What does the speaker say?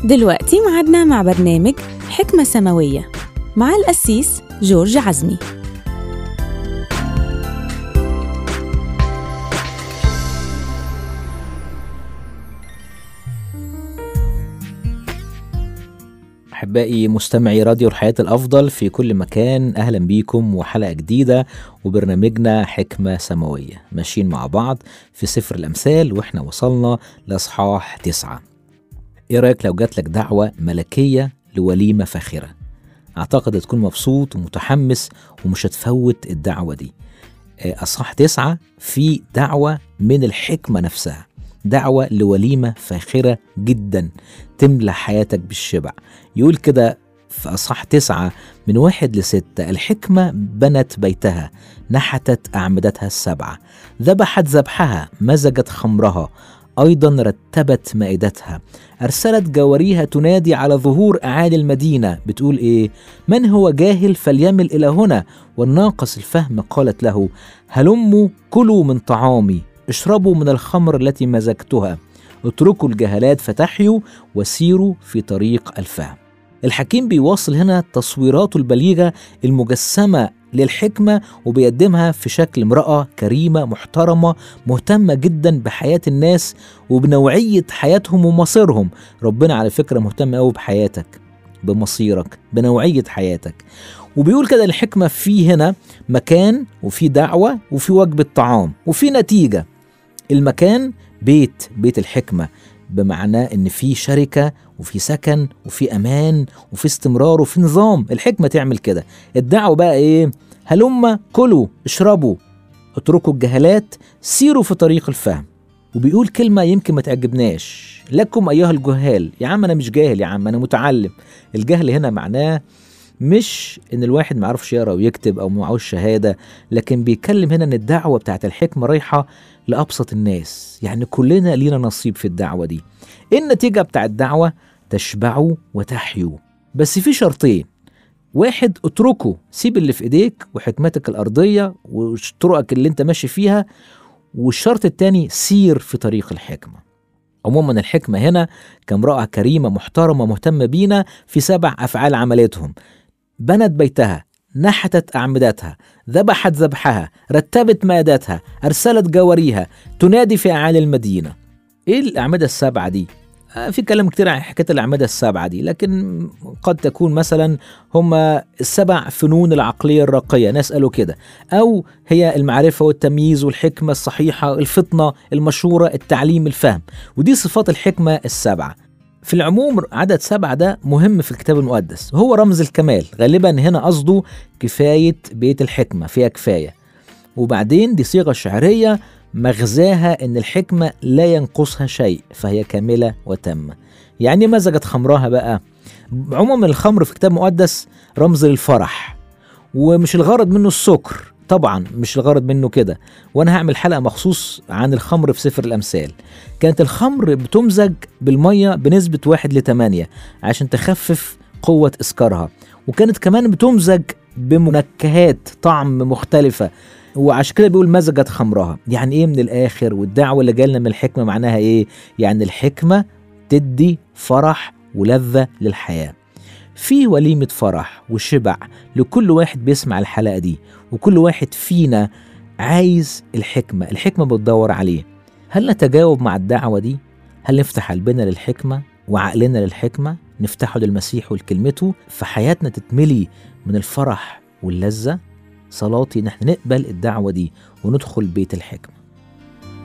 دلوقتي معادنا مع برنامج حكمة سماوية مع القسيس جورج عزمي أحبائي مستمعي راديو الحياة الأفضل في كل مكان أهلا بيكم وحلقة جديدة وبرنامجنا حكمة سماوية ماشيين مع بعض في سفر الأمثال وإحنا وصلنا لأصحاح تسعة إيه رأيك لو جاتلك دعوة ملكية لوليمة فاخرة أعتقد تكون مبسوط ومتحمس ومش هتفوت الدعوة دي آه، أصحاح تسعة في دعوة من الحكمة نفسها دعوة لوليمة فاخرة جدا تملى حياتك بالشبع يقول كده في أصحاح تسعة من واحد لستة الحكمة بنت بيتها نحتت أعمدتها السبعة ذبحت ذبحها مزجت خمرها أيضا رتبت مائدتها أرسلت جواريها تنادي على ظهور أعالي المدينة بتقول إيه من هو جاهل فليمل إلى هنا والناقص الفهم قالت له هلموا كلوا من طعامي اشربوا من الخمر التي مزجتها اتركوا الجهالات فتحيوا وسيروا في طريق الفهم الحكيم بيواصل هنا تصويراته البليغة المجسمة للحكمة وبيقدمها في شكل امرأة كريمة محترمة مهتمة جدا بحياة الناس وبنوعية حياتهم ومصيرهم ربنا على فكرة مهتم قوي بحياتك بمصيرك بنوعية حياتك وبيقول كده الحكمة في هنا مكان وفي دعوة وفي وجبة طعام وفي نتيجة المكان بيت بيت الحكمة بمعنى ان في شركة وفي سكن وفي امان وفي استمرار وفي نظام الحكمة تعمل كده الدعوة بقى ايه هلم كلوا اشربوا اتركوا الجهالات سيروا في طريق الفهم وبيقول كلمة يمكن ما تعجبناش لكم أيها الجهال يا عم أنا مش جاهل يا عم أنا متعلم الجهل هنا معناه مش ان الواحد ما يعرفش يقرا ويكتب او معهوش شهاده لكن بيتكلم هنا ان الدعوه بتاعت الحكمه رايحه لابسط الناس يعني كلنا لينا نصيب في الدعوه دي إيه النتيجه بتاع الدعوه تشبعوا وتحيوا بس في شرطين واحد اتركه سيب اللي في ايديك وحكمتك الارضيه وطرقك اللي انت ماشي فيها والشرط التاني سير في طريق الحكمه عموما الحكمة هنا كامرأة كريمة محترمة مهتمة بينا في سبع أفعال عملتهم بنت بيتها نحتت أعمدتها ذبحت ذبحها رتبت مائدتها أرسلت جواريها تنادي في أعالي المدينة إيه الأعمدة السبعة دي؟ آه، في كلام كتير عن حكاية الأعمدة السبعة دي لكن قد تكون مثلا هما السبع فنون العقلية الراقية ناس قالوا كده أو هي المعرفة والتمييز والحكمة الصحيحة الفطنة المشورة التعليم الفهم ودي صفات الحكمة السبعة في العموم عدد سبعة ده مهم في الكتاب المقدس هو رمز الكمال غالبا هنا قصده كفاية بيت الحكمة فيها كفاية وبعدين دي صيغة شعرية مغزاها ان الحكمة لا ينقصها شيء فهي كاملة وتامة يعني مزجت خمرها بقى عموما الخمر في الكتاب المقدس رمز للفرح ومش الغرض منه السكر طبعا مش الغرض منه كده وانا هعمل حلقه مخصوص عن الخمر في سفر الامثال كانت الخمر بتمزج بالميه بنسبه واحد لتمانية عشان تخفف قوه اسكارها وكانت كمان بتمزج بمنكهات طعم مختلفه وعشان كده بيقول مزجت خمرها يعني ايه من الاخر والدعوه اللي جالنا من الحكمه معناها ايه يعني الحكمه تدي فرح ولذه للحياه في وليمة فرح وشبع لكل واحد بيسمع الحلقة دي وكل واحد فينا عايز الحكمة الحكمة بتدور عليه هل نتجاوب مع الدعوة دي؟ هل نفتح قلبنا للحكمة وعقلنا للحكمة نفتحه للمسيح ولكلمته فحياتنا تتملي من الفرح واللذة صلاتي ان احنا نقبل الدعوة دي وندخل بيت الحكمة